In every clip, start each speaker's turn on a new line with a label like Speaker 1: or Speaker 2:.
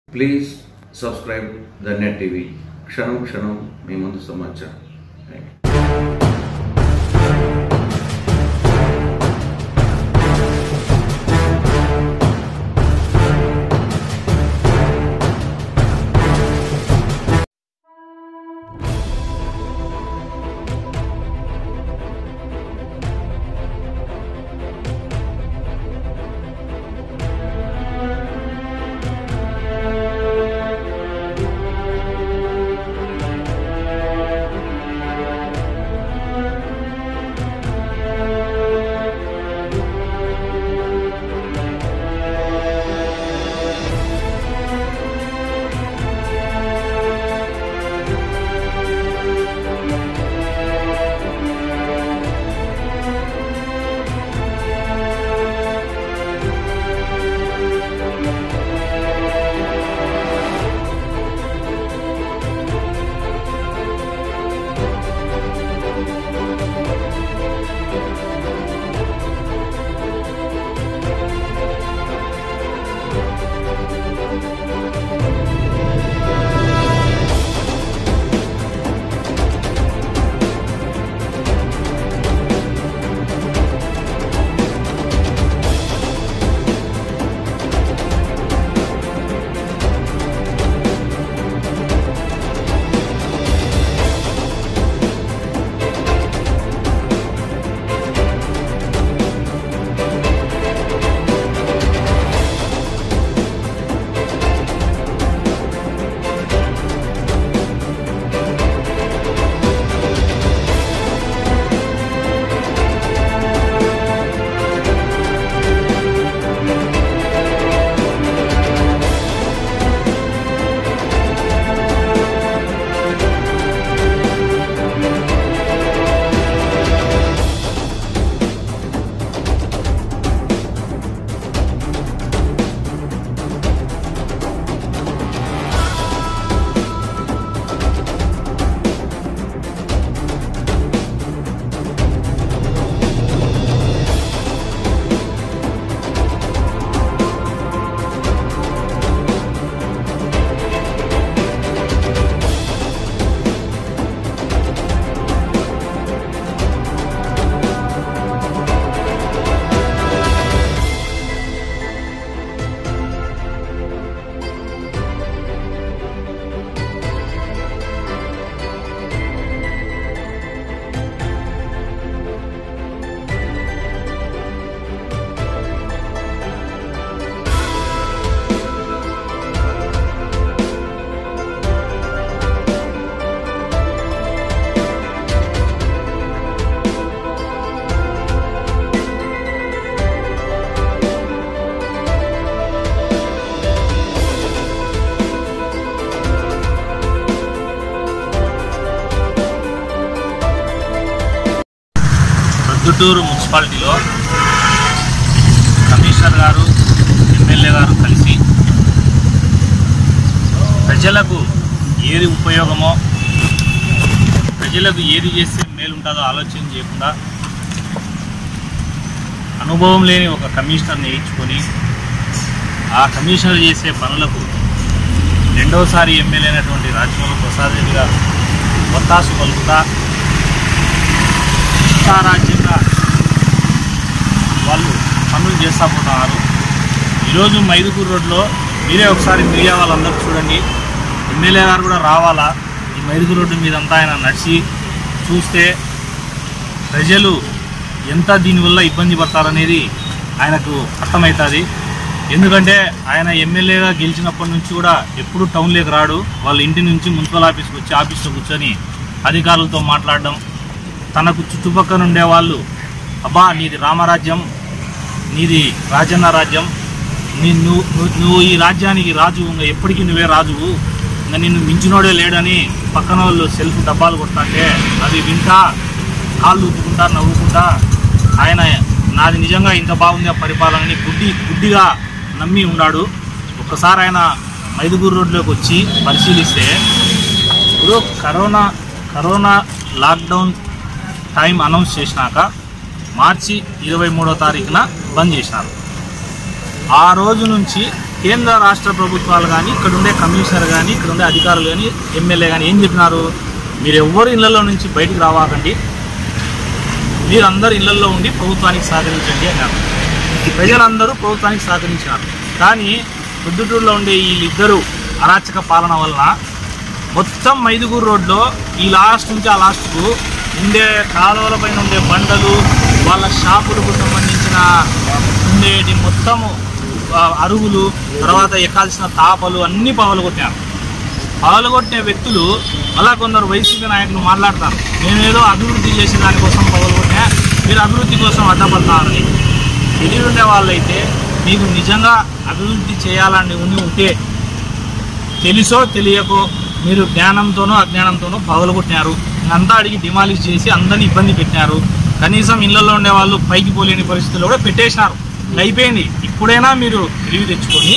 Speaker 1: Please subscribe the Net TV క్షణం క్షణం మీ ముందు సమాచారం థ్యాంక్ యూ
Speaker 2: ప్రొద్దుటూరు మున్సిపాలిటీలో కమిషనర్ గారు ఎమ్మెల్యే గారు కలిసి ప్రజలకు ఏది ఉపయోగమో ప్రజలకు ఏది చేస్తే మేలు ఉంటుందో ఆలోచన చేయకుండా అనుభవం లేని ఒక కమిషనర్ని వేయించుకొని ఆ కమిషనర్ చేసే పనులకు రెండవసారి ఎమ్మెల్యే అయినటువంటి రాజమౌళి ప్రసాద్ రెడ్డి గారు ఒత్తాసు పలుకుతా ఇష్టారాజ్యంగా వాళ్ళు పనులు చేస్తా పోతున్నారు ఈరోజు మైదుకూరు రోడ్లో మీరే ఒకసారి మీడియా వాళ్ళందరూ చూడండి ఎమ్మెల్యే గారు కూడా రావాలా ఈ మైదుకూరు రోడ్డు మీదంతా ఆయన నడిచి చూస్తే ప్రజలు ఎంత దీనివల్ల ఇబ్బంది పడతారనేది ఆయనకు అర్థమవుతుంది ఎందుకంటే ఆయన ఎమ్మెల్యేగా గెలిచినప్పటి నుంచి కూడా ఎప్పుడు టౌన్లోకి రాడు వాళ్ళ ఇంటి నుంచి మున్సిపల్ ఆఫీస్కి వచ్చి ఆఫీస్లో కూర్చొని అధికారులతో మాట్లాడడం తనకు చుట్టుపక్కల ఉండే వాళ్ళు అబ్బా నీది రామరాజ్యం నీది రాజన్న రాజ్యం నీ నువ్వు నువ్వు- నువ్వు ఈ రాజ్యానికి రాజు ఇంకా ఎప్పటికీ నువ్వే రాజువు ఇంకా నిన్ను మించినోడే లేడని పక్కన వాళ్ళు సెల్ఫ్ డబ్బాలు కొడతాంటే అవి వింటా కాళ్ళు ఊపుకుంటా నవ్వుకుంటా ఆయన నాది నిజంగా ఇంత బాగుంది ఆ పరిపాలనని గుడ్డి గుడ్డిగా నమ్మి ఉన్నాడు ఒక్కసారి ఆయన మైదుగూరు రోడ్లోకి వచ్చి పరిశీలిస్తే ఇప్పుడు corona corona lockdown time announce చేసినాక మార్చి ఇరవై మూడో తారీఖున బంద్ చేసినారు ఆ రోజు నుంచి కేంద్ర రాష్ట్ర ప్రభుత్వాలు కానీ ఇక్కడ ఉండే కమిషనర్ కానీ ఇక్కడ ఉండే అధికారులు కానీ ఎమ్మెల్యే కానీ ఏం చెప్పినారు మీరు ఎవ్వరు ఇళ్లలో నుంచి బయటికి రావాకండి మీరందరూ ఇళ్లలో ఉండి ప్రభుత్వానికి సహకరించండి అన్నారు ఈ ప్రజలందరూ ప్రభుత్వానికి సహకరించినారు కానీ పొద్దుటూరులో ఉండే వీళ్ళిద్దరూ అరాచక పాలన వలన మొత్తం మైదుగూరు రోడ్లో ఈ లాస్ట్ నుంచి ఆ లాస్ట్కు ఉండే కాలువల పైన ఉండే బండలు వాళ్ళ షాపులకు సంబంధించిన ఉండేటి మొత్తము ఆ, అరుగులు తర్వాత ఎక్కాల్సిన తాపలు అన్నీ పగలగొట్టారు పగలగొట్టిన వ్యక్తులు అలా కొందరు వైసీపీ నాయకులు మాట్లాడతారు మేమేదో అభివృద్ధి చేసే దానికోసం పగలగొట్టా మీరు అభివృద్ధి కోసం అడ్డపడతారని తెలివి ఉండే వాళ్ళైతే మీకు నిజంగా అభివృద్ధి చేయాలని ఉండి ఉంటే తెలుసో తెలియకో మీరు జ్ఞానంతోనో అజ్ఞానంతోనో పగలగొట్టినారు అంతా అడిగి డిమాలిష్ చేసి అందరిని ఇబ్బంది పెట్టినారు కనీసం ఇళ్లలో ఉండే వాళ్ళు పైకి పోలేని పరిస్థితుల్లో కూడా పెట్టేసినారు ఇంకా అయిపోయింది ఇప్పుడైనా మీరు తెలివి తెచ్చుకొని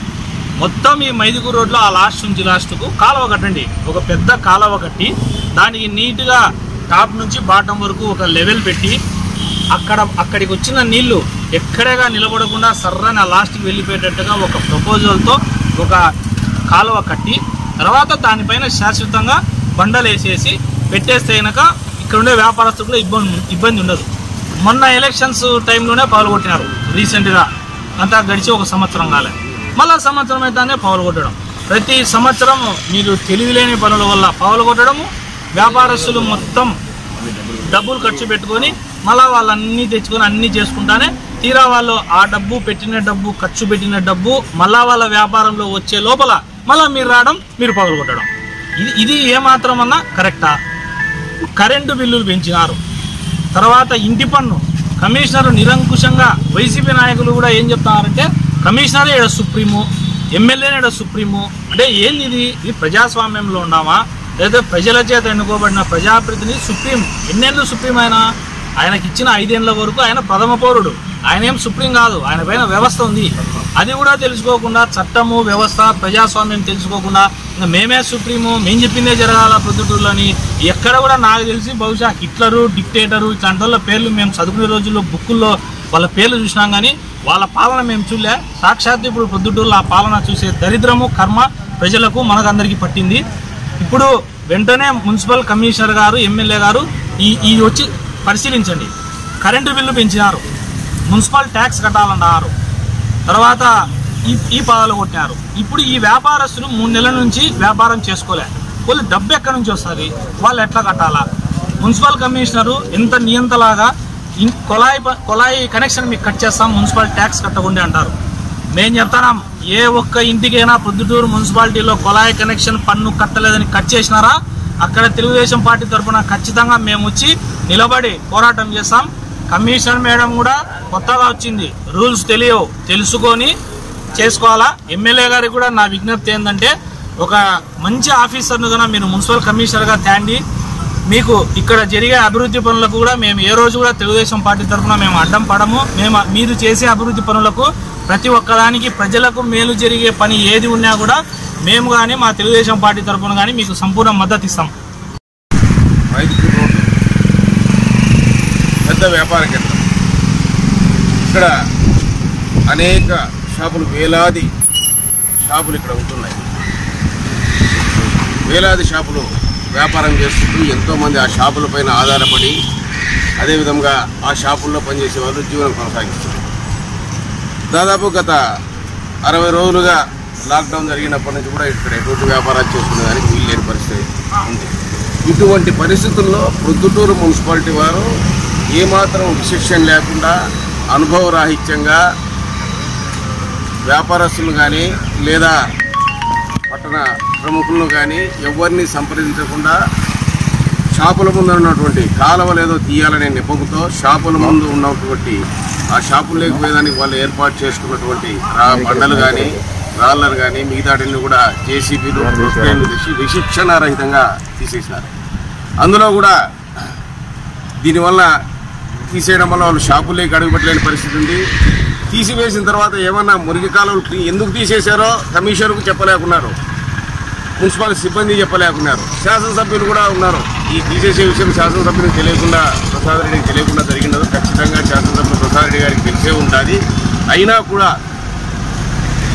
Speaker 2: మొత్తం ఈ మైదుగురు రోడ్లో ఆ లాస్ట్ నుంచి లాస్ట్కు కాలువ కట్టండి ఒక పెద్ద కాలువ కట్టి దానికి నీట్గా టాప్ నుంచి బాటం వరకు ఒక లెవెల్ పెట్టి అక్కడ అక్కడికి వచ్చిన నీళ్లు ఎక్కడగా నిలబడకుండా సర్రని ఆ లాస్ట్కి వెళ్ళిపోయేటట్టుగా ఒక ప్రపోజల్తో ఒక కాలువ కట్టి తర్వాత దానిపైన శాశ్వతంగా బండలు వేసేసి పెట్టేస్తే కనుక ఇక్కడ ఉండే వ్యాపారస్తులు కూడా ఇబ్బంది ఇబ్బంది ఉండదు మొన్న ఎలక్షన్స్ టైంలోనే పగలగొట్టినారు రీసెంట్గా అంతా గడిచి ఒక సంవత్సరం కాలే మళ్ళా సంవత్సరం అయితేనే పగలగొట్టడం ప్రతి సంవత్సరం మీరు తెలివిలేని పనుల వల్ల పగలగొట్టడము వ్యాపారస్తులు మొత్తం డబ్బులు ఖర్చు పెట్టుకొని మళ్ళా వాళ్ళన్నీ తెచ్చుకొని అన్నీ చేసుకుంటానే తీరా వాళ్ళు ఆ డబ్బు పెట్టిన డబ్బు ఖర్చు పెట్టిన డబ్బు మళ్ళా వాళ్ళ వ్యాపారంలో వచ్చే లోపల మళ్ళా మీరు రావడం మీరు పగలగొట్టడం ఇది ఇది ఏమాత్రం అన్నా కరెక్టా కరెంటు బిల్లులు పెంచినారు తర్వాత ఇంటి పన్ను కమిషనర్ నిరంకుశంగా వైసీపీ నాయకులు కూడా ఏం చెప్తున్నారంటే కమిషనరే ఇక్కడ సుప్రీము ఎమ్మెల్యేనే ఇక్కడ సుప్రీము అంటే ఏంది ఇది ఇది ప్రజాస్వామ్యంలో ఉన్నామా లేదా ప్రజల చేత ఎన్నుకోబడిన ప్రజాప్రతినిధి సుప్రీం ఎన్నేళ్ళు సుప్రీం ఆయన ఆయనకి ఇచ్చిన ఐదేళ్ల వరకు ఆయన ప్రథమ పౌరుడు ఆయన ఏం సుప్రీం కాదు ఆయన పైన వ్యవస్థ ఉంది అది కూడా తెలుసుకోకుండా చట్టము వ్యవస్థ ప్రజాస్వామ్యం తెలుసుకోకుండా ఇంకా మేమే సుప్రీము మేము చెప్పిందే జరగాల ప్రొద్దుటూరులోని ఎక్కడ కూడా నాకు తెలిసి బహుశా హిట్లరు డిక్టేటరు ఇట్లాంటి వాళ్ళ పేర్లు మేము చదువుకునే రోజుల్లో బుక్కుల్లో వాళ్ళ పేర్లు చూసినాం కానీ వాళ్ళ పాలన మేము చూడలే సాక్షాత్ ఇప్పుడు ప్రొద్దుటూరులో ఆ పాలన చూసే దరిద్రము కర్మ ప్రజలకు మనకందరికీ పట్టింది ఇప్పుడు వెంటనే మున్సిపల్ కమిషనర్ గారు ఎమ్మెల్యే గారు ఈ ఈ వచ్చి పరిశీలించండి కరెంటు బిల్లు పెంచినారు మున్సిపల్ ట్యాక్స్ కట్టాలన్నారు తర్వాత ఈ ఈ పదాలు కొట్టినారు ఇప్పుడు ఈ వ్యాపారస్తులు మూడు నెలల నుంచి వ్యాపారం చేసుకోలే వాళ్ళు డబ్బు ఎక్కడి నుంచి వస్తుంది వాళ్ళు ఎట్లా కట్టాలా మున్సిపల్ కమిషనరు ఎంత నియంతలాగా ఇన్- కొలాయి ప- కొలాయి కనెక్షన్ మీకు కట్ చేస్తాం మున్సిపల్ ట్యాక్స్ కట్టకుండా అంటారు మేము చెప్తున్నాం ఏ ఒక్క ఇంటికైనా పొద్దుటూరు మున్సిపాలిటీలో కొలాయి కనెక్షన్ పన్ను కట్టలేదని కట్ చేసినారా అక్కడ తెలుగుదేశం పార్టీ తరఫున ఖచ్చితంగా మేము వచ్చి నిలబడి పోరాటం చేస్తాం కమిషనర్ మేడం కూడా కొత్తగా వచ్చింది రూల్స్ తెలియవు తెలుసుకొని చేసుకోవాలా ఎమ్మెల్యే గారికి కూడా నా విజ్ఞప్తి ఏంటంటే ఒక మంచి ఆఫీసర్ను కన్నా మీరు మున్సిపల్ కమిషనర్గా తేండి మీకు ఇక్కడ జరిగే అభివృద్ధి పనులకు కూడా మేము ఏ రోజు కూడా తెలుగుదేశం పార్టీ తరఫున మేము అడ్డం పడము మేము మీరు చేసే అభివృద్ధి పనులకు ప్రతి ఒక్కదానికి ప్రజలకు మేలు జరిగే పని ఏది ఉన్నా కూడా మేము కానీ మా తెలుగుదేశం పార్టీ తరఫున కానీ మీకు సంపూర్ణ మద్దతు ఇస్తాం
Speaker 3: మైదుకూరు రోడ్డు పెద్ద వ్యాపార కేంద్రం ఇక్కడ అనేక షాపులు వేలాది షాపులు ఇక్కడ ఉంటున్నాయి వేలాది షాపులు వ్యాపారం చేసుకుంటూ ఎంతోమంది ఆ షాపుల పైన ఆధారపడి అదేవిధంగా ఆ షాపుల్లో పనిచేసే వాళ్ళు జీవనం కొనసాగిస్తున్నారు దాదాపు గత అరవై రోజులుగా లాక్డౌన్ జరిగినప్పటి నుంచి కూడా ఇక్కడ ఎటువంటి వ్యాపారాలు చేసుకునేదానికి వీలు లేని పరిస్థితి ఉంది ఇటువంటి పరిస్థితుల్లో ప్రొద్దుటూరు మున్సిపాలిటీ వారు ఏమాత్రం విశిక్షణ లేకుండా అనుభవరాహిత్యంగా వ్యాపారస్తులు కానీ లేదా పట్టణ ప్రముఖులను కానీ ఎవరిని సంప్రదించకుండా షాపుల ముందు ఉన్నటువంటి కాలువలు ఏదో తీయాలనే నెపంతో షాపుల ముందు ఉన్నటువంటి ఆ షాపులు లేకపోయేదానికి వాళ్ళు ఏర్పాటు చేసుకున్నటువంటి రా బండలు కానీ రాళ్ళను కానీ మిగతాటిని కూడా జేసీబీలు క్రేన్లు తెచ్చి విశిక్షణారహితంగా తీసేసినారు అందులో కూడా దీనివల్ల తీసేయడం వల్ల వాళ్ళు షాపుల్లోకి అడుగుపెట్టలేని పరిస్థితి ఉంది తీసివేసిన తర్వాత ఏమన్నా మురికి కాలువలు క్లీ- ఎందుకు తీసేశారో కమిషనర్కు చెప్పలేకున్నారు మున్సిపల్ సిబ్బంది చెప్పలేకున్నారు శాసనసభ్యులు కూడా ఉన్నారు ఈ తీసేసే విషయం శాసనసభ్యులకు తెలియకుండా ప్రసాద్ రెడ్డికి తెలియకుండా జరిగినది ఖచ్చితంగా శాసనసభ్యులు ప్రసాద్ రెడ్డి గారికి తెలిసే ఉంటుంది అయినా కూడా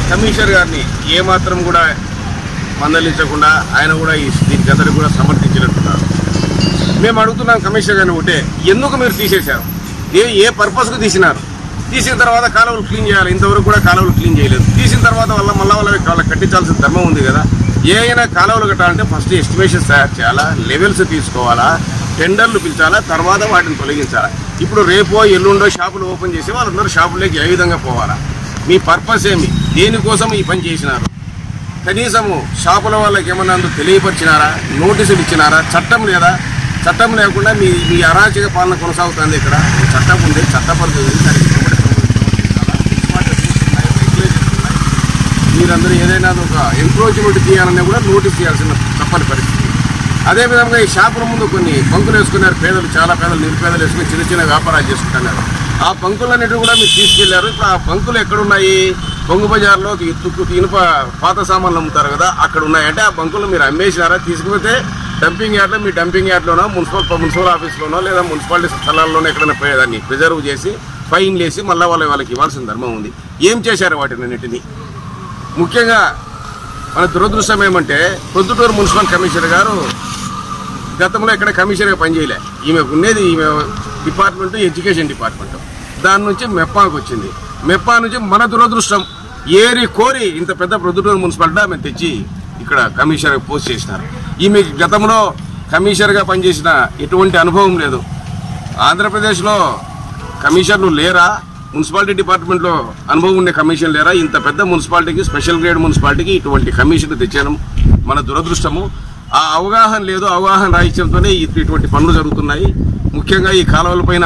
Speaker 3: కమిషనర్ గారిని ఏమాత్రం కూడా మందలించకుండా ఆయన కూడా ఈ దీనికి అందరికీ కూడా సమర్థించినట్టున్నారు మేము అడుగుతున్నాం కమిషనర్ గారిని ఒకటే ఎందుకు మీరు తీసేశారు ఏ ఏ పర్పస్కు తీసినారు తీసిన తర్వాత కాలువలు క్లీన్ చేయాలి ఇంతవరకు కూడా కాలువలు క్లీన్ చేయలేదు తీసిన తర్వాత వల్ల మళ్ళా వాళ్ళకి వాళ్ళకి కట్టించాల్సిన ధర్మం ఉంది కదా ఏ అయినా కాలువలు కట్టాలంటే ఫస్ట్ ఎస్టిమేషన్స్ తయారు చేయాలా లెవెల్స్ తీసుకోవాలా టెండర్లు పిలిచాలా తర్వాత వాటిని తొలగించాలా ఇప్పుడు రేపో ఎల్లుండో షాపులు ఓపెన్ చేసి వాళ్ళందరూ షాపులోకి ఏ విధంగా పోవాలా మీ పర్పస్ ఏమి దేనికోసం ఈ పని చేసినారు కనీసము షాపుల వాళ్ళకి ఏమన్నా అందుకు తెలియపరిచినారా నోటీసులు ఇచ్చినారా చట్టం లేదా చట్టం లేకుండా మీ మీ అరాచక పాలన కొనసాగుతుంది ఇక్కడ చట్టం ఉంది చట్టపరిధి ఉంది దానికి లోబడి ప్రవర్తించాలా. regulations ఉన్నాయి. మీరందరూ ఏదైనా ఒక ఎంక్రోచ్మెంట్ తీయాలన్నా కూడా నోటీస్ చేయాల్సిన తప్పని పరిస్థితి అదేవిధంగా ఈ షాపుల ముందు కొన్ని బంకులు వేసుకున్నారు పేదలు చాలా పేదలు నిరుపేదలు వేసుకుని చిన్న చిన్న వ్యాపారాలు చేసుకుంటున్నారు ఆ బంకులన్నిటి కూడా మీరు తీసుకెళ్లారు ఇప్పుడు ఆ బంకులు ఎక్కడున్నాయి బొంగు బజార్లో ఈ తుక్కు ఇనుప పాత సామాన్లు అమ్ముతారు కదా అక్కడ ఉన్నాయి అంటే ఆ బంకులు మీరు అమ్మేసినారా తీసుకుపోతే డంపింగ్ యార్డ్లో మీ డంపింగ్ యార్డ్లోనో మున్సిపల్ మున్సిపల్ ఆఫీస్లోనో లేదా మున్సిపాలిటీ స్థలాల్లోనో ఎక్కడైనా పోయేదాన్ని ప్రిజర్వ్ చేసి ఫైన్ వేసి మళ్ళీ వాళ్ళ వాళ్ళకి ఇవ్వాల్సిన ధర్మం ఉంది ఏం చేశారు వాటినన్నిటినీ ముఖ్యంగా మన దురదృష్టం ఏమంటే ప్రొద్దుటూరు మున్సిపల్ కమిషనర్ గారు గతంలో ఇక్కడ కమిషనర్గా పనిచేయలే ఈమె ఉండేది ఈమె డిపార్ట్మెంట్ ఎడ్యుకేషన్ డిపార్ట్మెంట్ దాని నుంచి మెప్పాకు వచ్చింది మెప్పా నుంచి మన దురదృష్టం ఏరి కోరి ఇంత పెద్ద ప్రొద్దుటూరు మున్సిపాలిటీ ఆమె తెచ్చి ఇక్కడ కమిషనర్ పోస్ట్ చేసినారు ఈమె గతంలో కమిషనర్గా పనిచేసిన ఎటువంటి అనుభవం లేదు ఆంధ్రప్రదేశ్లో కమిషనర్లు లేరా మున్సిపాలిటీ డిపార్ట్మెంట్లో అనుభవం ఉండే కమిషన్ లేరా ఇంత పెద్ద మున్సిపాలిటీకి స్పెషల్ గ్రేడ్ మున్సిపాలిటీకి ఇటువంటి కమిషన్ తెచ్చాను మన దురదృష్టము ఆ అవగాహన లేదు అవగాహన రాహిత్యంతోనే ఇటు- ఇటువంటి పనులు జరుగుతున్నాయి ముఖ్యంగా ఈ కాలువలపైన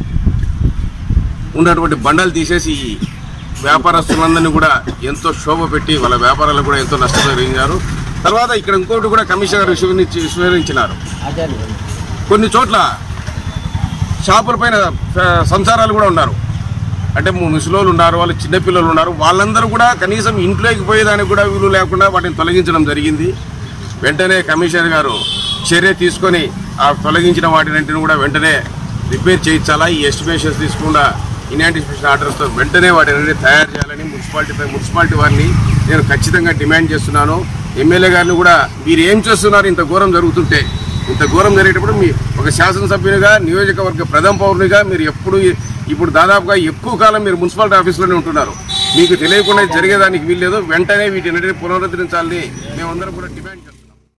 Speaker 3: ఉన్నటువంటి బండలు తీసేసి ఈ వ్యాపారస్తులందరినీ కూడా ఎంతో శోభ పెట్టి వాళ్ళ వ్యాపారాలు కూడా ఎంతో నష్టపోయారు తర్వాత ఇక్కడ ఇంకోటి కూడా కమిషనర్ విశ్వరించి విస్మరించినారు కొన్ని చోట్ల షాపుల పైన ఫ- సంసారాలు కూడా ఉన్నారు అంటే ము- ముసలోళ్ళు ఉన్నారు వాళ్ళు చిన్నపిల్లలు ఉన్నారు వాళ్ళందరూ కూడా కనీసం ఇంట్లోకి పోయేదానికి కూడా వీలు లేకుండా వాటిని తొలగించడం జరిగింది వెంటనే కమిషనర్ గారు చర్య తీసుకొని ఆ తొలగించిన వాటినంటిని కూడా వెంటనే రిపేర్ చేయించాలా ఈ ఎస్టిమేషన్స్ తీసుకుండా ఇన్యాంటిసిపేషన్ ఆర్డర్స్తో వెంటనే వాటిని తయారు చేయాలని మున్సిపాలిటీపై మున్సిపాలిటీ వారిని నేను ఖచ్చితంగా డిమాండ్ చేస్తున్నాను ఎమ్మెల్యే గారిని కూడా మీరు ఏం చేస్తున్నారు ఇంత ఘోరం జరుగుతుంటే ఇంత ఘోరం జరిగేటప్పుడు మీ ఒక శాసనసభ్యునిగా నియోజకవర్గ ప్రథమ పౌరునిగా మీరు ఎప్పుడు ఇప్పుడు దాదాపుగా ఎక్కువ కాలం మీరు మున్సిపాలిటీ ఆఫీసులోనే ఉంటున్నారు మీకు తెలియకుండా ఇది జరిగేదానికి వీల్లేదు వెంటనే వీటిని పునరుద్ధరించాలని మేమందరం కూడా డిమాండ్ చేస్తున్నాం